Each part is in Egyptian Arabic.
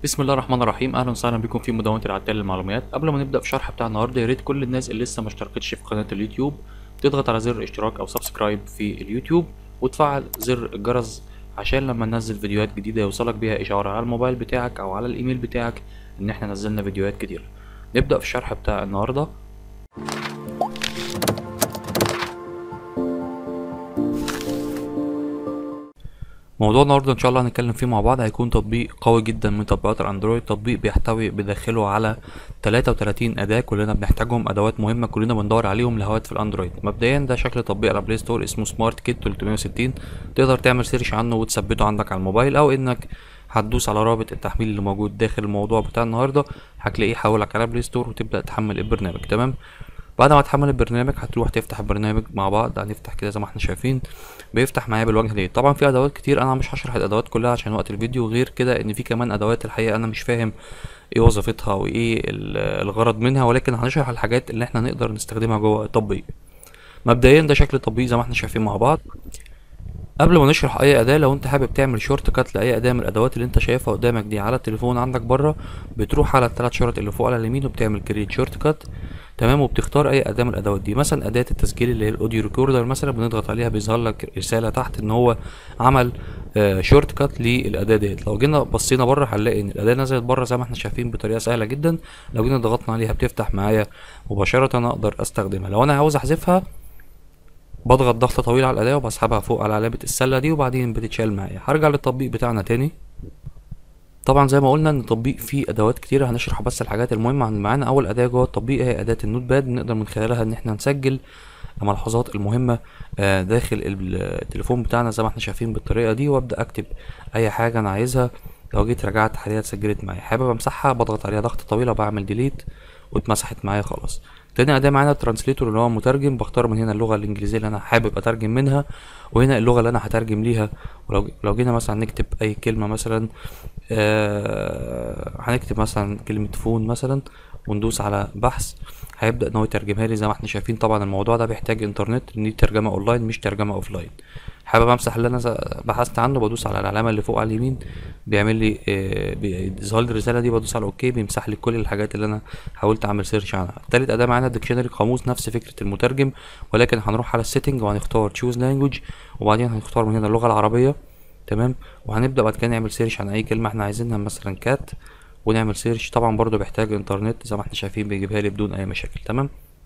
بسم الله الرحمن الرحيم اهلا وسهلا بكم في مدونة العدال للمعلومات قبل ما نبدا في الشرح بتاع النهارده يا ريت كل الناس اللي لسه ما اشتركتش في قناه اليوتيوب تضغط على زر اشتراك او سبسكرايب في اليوتيوب وتفعل زر الجرس عشان لما ننزل فيديوهات جديده يوصلك بيها اشعار على الموبايل بتاعك او على الايميل بتاعك ان احنا نزلنا فيديوهات كتير نبدا في الشرح بتاع النهارده موضوع النهارده ان شاء الله هنتكلم فيه مع بعض هيكون تطبيق قوي جدا من تطبيقات الاندرويد تطبيق بيحتوي بداخله على 33 اداه كلنا بنحتاجهم ادوات مهمه كلنا بندور عليهم لهواتف الاندرويد مبدئيا ده شكل تطبيق على بلاي ستور اسمه سمارت كيت 360 تقدر تعمل سيرش عنه وتثبته عندك على الموبايل او انك هتدوس على رابط التحميل اللي موجود داخل الموضوع بتاع النهارده هتلاقيه حولك على بلاي ستور وتبدا تحمل البرنامج تمام بعد ما تحمل البرنامج هتروح تفتح البرنامج مع بعض هنفتح كده زي ما احنا شايفين بيفتح معايا بالواجهه دي طبعا في ادوات كتير انا مش هشرح الادوات كلها عشان وقت الفيديو غير كده ان في كمان ادوات الحقيقه انا مش فاهم ايه وظيفتها وايه الغرض منها ولكن هنشرح الحاجات اللي احنا نقدر نستخدمها جوه التطبيق مبدئيا ده شكل التطبيق زي ما احنا شايفين مع بعض قبل ما نشرح اي اداه لو انت حابب تعمل شورت كات لاي اداه من الادوات اللي انت شايفها قدامك دي على التليفون عندك بره بتروح على الثلاث شرط اللي فوق على اليمين وبتعمل كريت شورت كات تمام وبتختار اي اداه من الادوات دي مثلا اداه التسجيل اللي هي الاوديو ريكوردر مثلا بنضغط عليها بيظهر لك رساله تحت ان هو عمل آه شورت كات للاداه ديت لو جينا بصينا بره هنلاقي ان الاداه نزلت بره زي ما احنا شايفين بطريقه سهله جدا لو جينا ضغطنا عليها بتفتح معايا مباشره اقدر استخدمها لو انا عاوز احذفها بضغط ضغطة طويلة على الأداة وبسحبها فوق على علامة السلة دي وبعدين بتتشال معايا هرجع للتطبيق بتاعنا تاني طبعا زي ما قلنا ان التطبيق فيه ادوات كتيره هنشرح بس الحاجات المهمه عن معانا اول اداه جوه التطبيق هي اداه النوت باد نقدر من خلالها ان احنا نسجل الملحوظات المهمه داخل التليفون بتاعنا زي ما احنا شايفين بالطريقه دي وابدا اكتب اي حاجه انا عايزها لو جيت رجعت حاليا اتسجلت معايا حابب امسحها بضغط عليها ضغطه طويله وبعمل ديليت واتمسحت معايا خلاص تاني اداه معانا الترانسليتور اللي هو مترجم بختار من هنا اللغه الانجليزيه اللي انا حابب اترجم منها وهنا اللغه اللي انا هترجم ليها ولو لو جينا مثلا نكتب اي كلمه مثلا آه هنكتب مثلا كلمه فون مثلا وندوس على بحث هيبدا ان هو يترجمها لي زي ما احنا شايفين طبعا الموضوع ده بيحتاج انترنت ان دي ترجمه اونلاين مش ترجمه اوفلاين حابب امسح اللي انا بحثت عنه بدوس على العلامه اللي فوق على اليمين بيعمل لي آه بيظهر لي الرساله دي بدوس على اوكي بيمسح لي كل الحاجات اللي انا حاولت اعمل سيرش عنها تالت اداه معانا الديكشنري قاموس نفس فكره المترجم ولكن هنروح على السيتنج وهنختار تشوز لانجوج وبعدين هنختار من هنا اللغه العربيه تمام وهنبدا بعد كده نعمل سيرش عن اي كلمه احنا عايزينها مثلا كات ونعمل سيرش طبعا برضو بيحتاج انترنت زي ما احنا شايفين بيجيبها لي بدون اي مشاكل تمام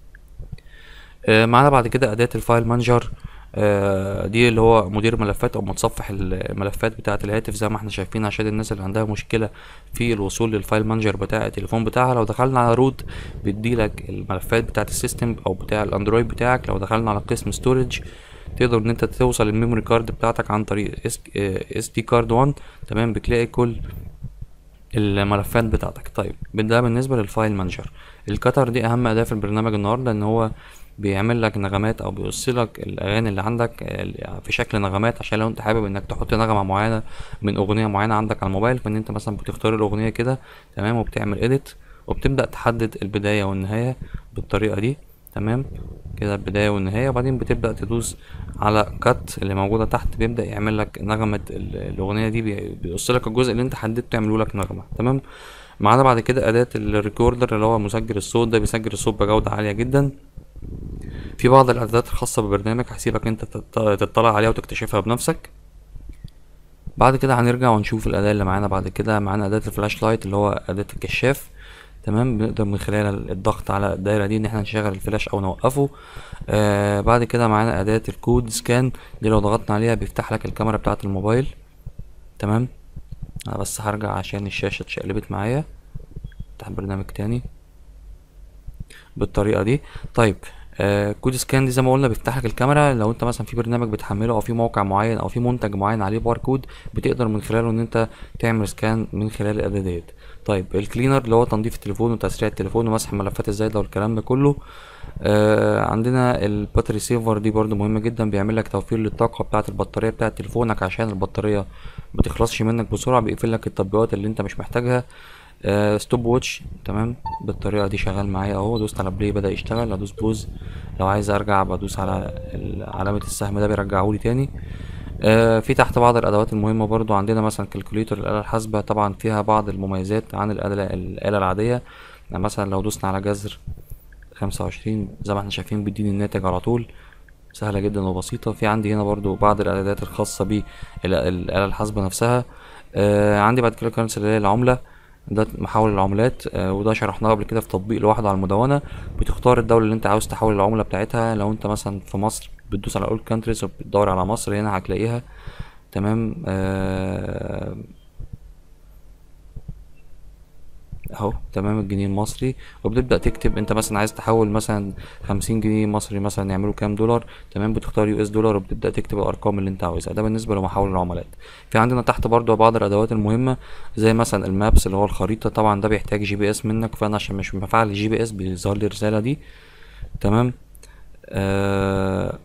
آه معانا بعد كده اداه الفايل مانجر آه دي اللي هو مدير ملفات او متصفح الملفات بتاعه الهاتف زي ما احنا شايفين عشان الناس اللي عندها مشكله في الوصول للفايل مانجر بتاع التليفون بتاعها لو دخلنا على روت بيديلك الملفات بتاعه السيستم او بتاع الاندرويد بتاعك لو دخلنا على قسم ستورج تقدر ان انت توصل الميموري كارد بتاعتك عن طريق اس دي كارد 1 تمام بتلاقي كل الملفات بتاعتك طيب ده بالنسبه للفايل مانجر الكتر دي اهم اداه في البرنامج النهارده ان هو بيعمل لك نغمات او بيوصلك الاغاني اللي عندك في شكل نغمات عشان لو انت حابب انك تحط نغمه معينه من اغنيه معينه عندك على الموبايل فان انت مثلا بتختار الاغنيه كده تمام وبتعمل اديت وبتبدا تحدد البدايه والنهايه بالطريقه دي تمام كده البدايه والنهايه وبعدين بتبدا تدوس على كات اللي موجوده تحت بيبدا يعمل لك نغمه الاغنيه دي بيقص لك الجزء اللي انت حددته يعمله لك نغمه تمام معانا بعد كده اداه الريكوردر اللي هو مسجل الصوت ده بيسجل الصوت بجوده عاليه جدا في بعض الاعدادات الخاصه بالبرنامج هسيبك انت تطلع عليها وتكتشفها بنفسك بعد كده هنرجع ونشوف الاداه اللي معانا بعد كده معانا اداه الفلاش لايت اللي هو اداه الكشاف تمام بنقدر من خلال الضغط على الدايره دي ان احنا نشغل الفلاش او نوقفه آه بعد كده معانا اداه الكود سكان دي لو ضغطنا عليها بيفتح لك الكاميرا بتاعه الموبايل تمام انا بس هرجع عشان الشاشه اتشقلبت معايا افتح برنامج تاني بالطريقه دي طيب آه كود سكان دي زي ما قلنا بيفتح لك الكاميرا لو انت مثلا في برنامج بتحمله او في موقع معين او في منتج معين عليه باركود بتقدر من خلاله ان انت تعمل سكان من خلال الاداه ديت طيب الكلينر اللي هو تنظيف التليفون وتسريع التليفون ومسح الملفات الزايده والكلام ده كله آه عندنا الباتري سيفر دي برضو مهمه جدا بيعمل لك توفير للطاقه بتاعه البطاريه بتاعه تليفونك عشان البطاريه ما تخلصش منك بسرعه بيقفل لك التطبيقات اللي انت مش محتاجها آه ستوب واتش تمام بالطريقه دي شغال معايا اهو دوست على بلاي بدا يشتغل ادوس بوز لو عايز ارجع بدوس على علامه السهم ده بيرجعهولي تاني آه في تحت بعض الادوات المهمه برضو عندنا مثلا كالكوليتر الاله الحاسبه طبعا فيها بعض المميزات عن الاله الاله العاديه يعني مثلا لو دوسنا على جذر خمسة وعشرين زي ما احنا شايفين بيديني الناتج على طول سهلة جدا وبسيطة في عندي هنا برضو بعض الإعدادات الخاصة بالآلة الحاسبة نفسها آه عندي بعد كده كرنسي اللي هي العملة ده محول العملات آه وده شرحناه قبل كده في تطبيق لوحده على المدونة بتختار الدولة اللي انت عاوز تحول العملة بتاعتها لو انت مثلا في مصر بتدوس على all countries وبتدور على مصر هنا هتلاقيها تمام آه اهو تمام الجنيه المصري وبتبدأ تكتب انت مثلا عايز تحول مثلا خمسين جنيه مصري مثلا يعملوا كام دولار تمام بتختار يو اس دولار وبتبدأ تكتب الارقام اللي انت عاوزها ده بالنسبة لمحول العملات في عندنا تحت برضو بعض الادوات المهمة زي مثلا المابس اللي هو الخريطة طبعا ده بيحتاج جي بي اس منك فانا عشان مش مفعل الجي بي اس بيظهر لي الرسالة دي تمام آه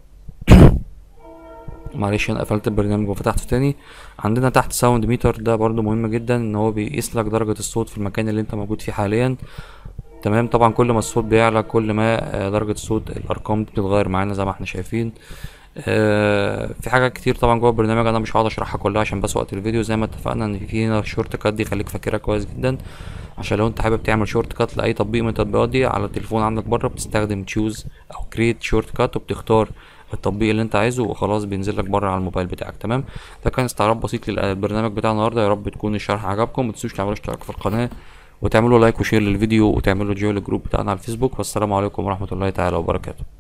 معلش انا قفلت البرنامج وفتحته تاني عندنا تحت ساوند ميتر ده برضو مهم جدا ان هو بيقيس لك درجة الصوت في المكان اللي انت موجود فيه حاليا تمام طبعا كل ما الصوت بيعلى كل ما آه، درجة الصوت الارقام بتتغير معانا زي ما احنا شايفين آه، في حاجات كتير طبعا جوه البرنامج انا مش هقعد اشرحها كلها عشان بس وقت الفيديو زي ما اتفقنا ان في هنا الشورت كات دي خليك فاكرها كويس جدا عشان لو انت حابب تعمل شورت كات لاي تطبيق من التطبيقات دي على التليفون عندك بره بتستخدم تشوز او كريت شورت كات وبتختار التطبيق اللي انت عايزه وخلاص بينزل لك بره على الموبايل بتاعك تمام ده كان استعراض بسيط للبرنامج بتاع النهارده يا رب تكون الشرح عجبكم ما تنسوش تعملوا اشتراك في القناه وتعملوا لايك وشير للفيديو وتعملوا جوين للجروب بتاعنا على الفيسبوك والسلام عليكم ورحمه الله تعالى وبركاته